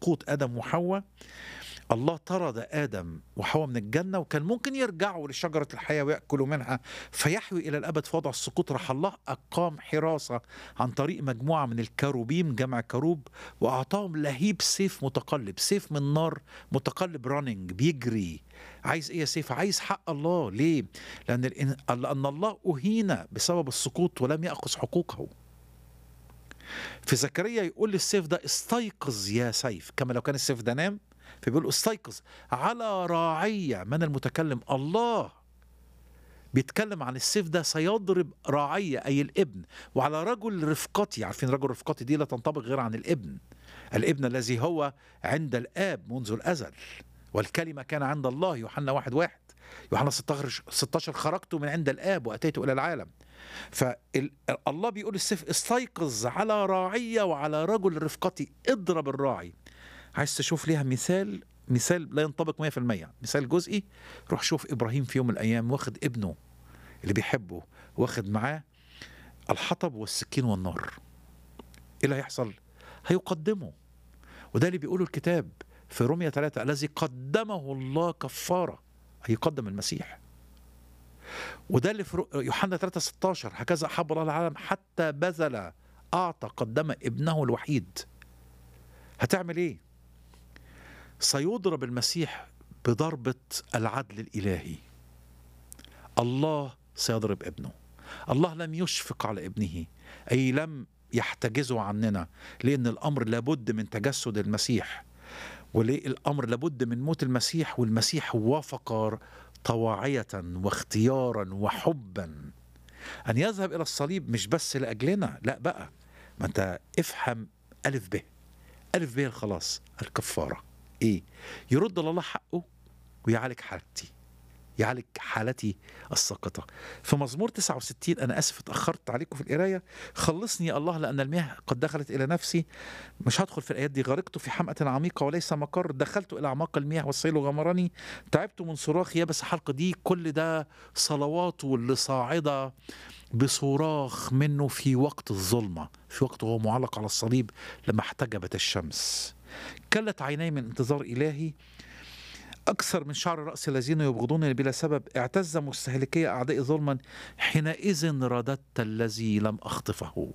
سقوط ادم وحواء الله طرد ادم وحواء من الجنه وكان ممكن يرجعوا لشجره الحياه وياكلوا منها فيحوي الى الابد في وضع السقوط راح الله اقام حراسه عن طريق مجموعه من الكروبيم جمع كروب واعطاهم لهيب سيف متقلب سيف من نار متقلب راننج بيجري عايز ايه يا سيف عايز حق الله ليه لان الإن- لان الله اهين بسبب السقوط ولم ياخذ حقوقه في زكريا يقول للسيف ده استيقظ يا سيف كما لو كان السيف ده نام فبيقول استيقظ على راعية من المتكلم الله بيتكلم عن السيف ده سيضرب راعية أي الابن وعلى رجل رفقتي عارفين رجل رفقتي دي لا تنطبق غير عن الابن الابن الذي هو عند الآب منذ الأزل والكلمة كان عند الله يوحنا واحد واحد يوحنا 16 16 خرجت من عند الآب وأتيت إلى العالم فالله بيقول السيف استيقظ على راعية وعلى رجل رفقتي اضرب الراعي عايز تشوف ليها مثال مثال لا ينطبق 100% مثال جزئي روح شوف ابراهيم في يوم من الايام واخد ابنه اللي بيحبه واخد معاه الحطب والسكين والنار ايه اللي هيحصل هيقدمه وده اللي بيقوله الكتاب في رومية 3 الذي قدمه الله كفارة هيقدم المسيح وده اللي في رو- يوحنا 3 16 هكذا أحب الله العالم حتى بذل أعطى قدم ابنه الوحيد هتعمل ايه سيضرب المسيح بضربة العدل الإلهي الله سيضرب ابنه الله لم يشفق على ابنه أي لم يحتجزه عننا لأن الأمر لابد من تجسد المسيح وليه الأمر لابد من موت المسيح والمسيح وافق طواعية واختيارا وحبا أن يذهب إلى الصليب مش بس لأجلنا لا بقى ما أنت افهم ألف به ألف به الخلاص الكفارة إيه يرد الله حقه ويعالج حالتي يعالج حالتي الساقطة في مزمور 69 أنا آسف اتأخرت عليكم في القراية خلصني يا الله لأن المياه قد دخلت إلى نفسي مش هدخل في الآيات دي غرقت في حمأة عميقة وليس مقر دخلت إلى أعماق المياه والسيل غمرني تعبت من صراخ يابس حلق دي كل ده صلوات واللي صاعدة بصراخ منه في وقت الظلمة في وقت وهو معلق على الصليب لما احتجبت الشمس كلت عيني من انتظار إلهي أكثر من شعر رأس الذين يبغضونني بلا سبب اعتز مستهلكي أعدائي ظلما حينئذ رددت الذي لم أخطفه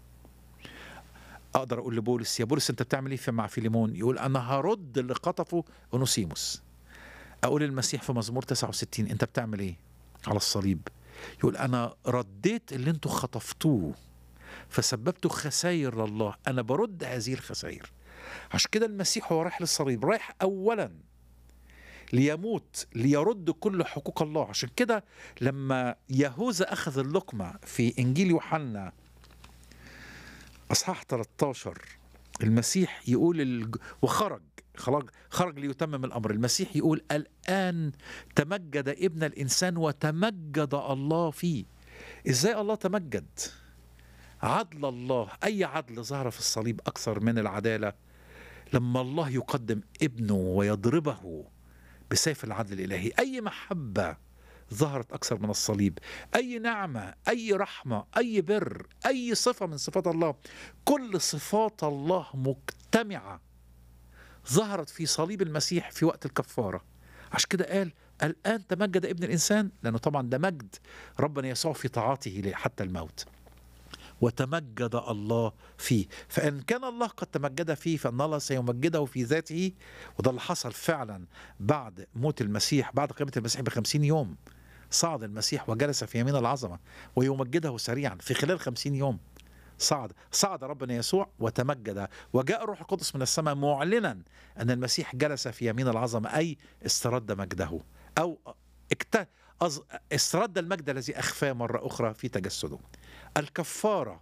أقدر أقول لبولس يا بولس أنت بتعمل إيه في- مع فيليمون يقول أنا هرد اللي خطفه أونوسيموس أقول المسيح في مزمور 69 أنت بتعمل إيه على الصليب يقول أنا رديت اللي أنتوا خطفتوه فسببتوا خسائر لله أنا برد هذه الخسائر عشان كده المسيح هو رايح للصليب رايح أولا ليموت ليرد كل حقوق الله عشان كده لما يهوذا أخذ اللقمة في إنجيل يوحنا أصحاح 13 المسيح يقول الج... وخرج خرج خرج ليتمم الأمر المسيح يقول الآن تمجد ابن الإنسان وتمجد الله فيه إزاي الله تمجد عدل الله أي عدل ظهر في الصليب أكثر من العدالة لما الله يقدم ابنه ويضربه بسيف العدل الإلهي أي محبة ظهرت أكثر من الصليب أي نعمة أي رحمة أي بر أي صفة من صفات الله كل صفات الله مجتمعة ظهرت في صليب المسيح في وقت الكفارة عشان كده قال الآن تمجد ابن الإنسان لأنه طبعا ده مجد ربنا يسوع في طاعته حتى الموت وتمجد الله فيه فإن كان الله قد تمجد فيه فإن الله سيمجده في ذاته وده اللي حصل فعلا بعد موت المسيح بعد قيامة المسيح بخمسين يوم صعد المسيح وجلس في يمين العظمة ويمجده سريعا في خلال خمسين يوم صعد صعد ربنا يسوع وتمجد وجاء الروح القدس من السماء معلنا أن المسيح جلس في يمين العظمة أي استرد مجده أو اكت... أز... استرد المجد الذي أخفاه مرة أخرى في تجسده الكفارة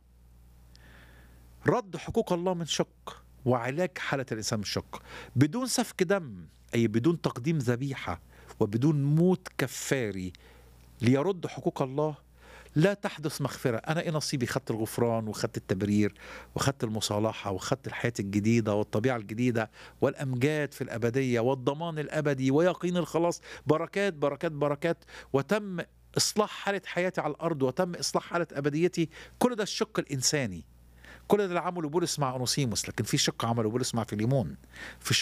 رد حقوق الله من شق وعلاج حالة الإنسان من شق بدون سفك دم أي بدون تقديم ذبيحة وبدون موت كفاري ليرد حقوق الله لا تحدث مغفرة أنا إيه نصيبي خدت الغفران وخدت التبرير وخدت المصالحة وخدت الحياة الجديدة والطبيعة الجديدة والأمجاد في الأبدية والضمان الأبدي ويقين الخلاص بركات بركات بركات وتم إصلاح حالة حياتي على الأرض وتم إصلاح حالة أبديتي كل ده الشق الإنساني كل ده اللي عمله بولس مع اونوسيموس لكن في شق عمله بولس مع فيليمون في